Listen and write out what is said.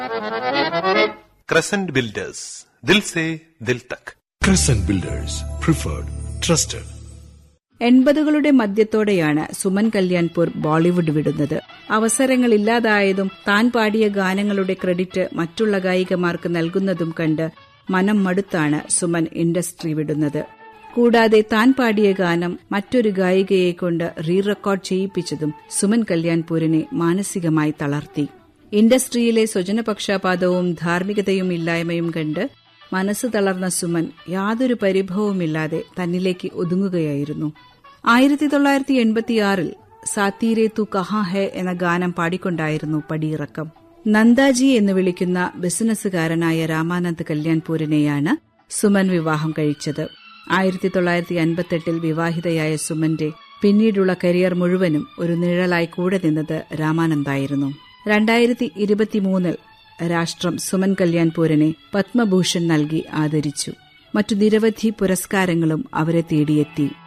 Crescent Builders ദിൽ സേ ദിൽ തക് Crescent Builders, preferred, trusted. എൺപതുകളുടെ മധ്യത്തോടെയാണ് Suman Kalyanpur Bollywood വിടുന്നത് അവസരങ്ങളില്ലാതായതും താൻ പാടിയ ഗാനങ്ങളുടെ ക്രെഡിറ്റ് മറ്റുള്ള ഗായികമാർക്ക് നൽകുന്നതും കണ്ട് മനം മടുത്താണ് സുമൻ ഇൻഡസ്ട്രി വിടുന്നത് കൂടാതെ താൻ പാടിയ ഗാനം മറ്റൊരു ഗായികയെ കൊണ്ട് റീ റെക്കോർഡ് ചെയ്യിപ്പിച്ചതും സുമൻ കല്യാൺപൂരിനെ മാനസികമായി തളർത്തി ഇൻഡസ്ട്രിയിലെ സ്വജനപക്ഷപാതവും ധാർമ്മികതയും ഇല്ലായ്മയും കണ്ട് മനസ്സ് തളർന്ന സുമൻ യാതൊരു പരിഭവവുമില്ലാതെ തന്നിലേക്ക് ഒതുങ്ങുകയായിരുന്നു ആയിരത്തി തൊള്ളായിരത്തി എൺപത്തിയാറിൽ സാത്തീരെ തു കഹാ ഹെ എന്ന ഗാനം പാടിക്കൊണ്ടായിരുന്നു പടിയിറക്കം നന്ദാജി എന്ന് വിളിക്കുന്ന ബിസിനസ്സുകാരനായ രാമാനന്ദ് കല്യാൺപൂരിനെയാണ് സുമൻ വിവാഹം കഴിച്ചത് ആയിരത്തി തൊള്ളായിരത്തി അൻപത്തെട്ടിൽ വിവാഹിതയായ സുമന്റെ പിന്നീടുള്ള കരിയർ മുഴുവനും ഒരു നിഴലായി കൂടെ നിന്നത് രാമാനന്ദായിരുന്നു രണ്ടായിരത്തി ഇരുപത്തിമൂന്നിൽ രാഷ്ട്രം സുമൻ കല്യാൺപൂരിനെ പത്മഭൂഷൺ നൽകി ആദരിച്ചു മറ്റു നിരവധി പുരസ്കാരങ്ങളും അവരെ തേടിയെത്തി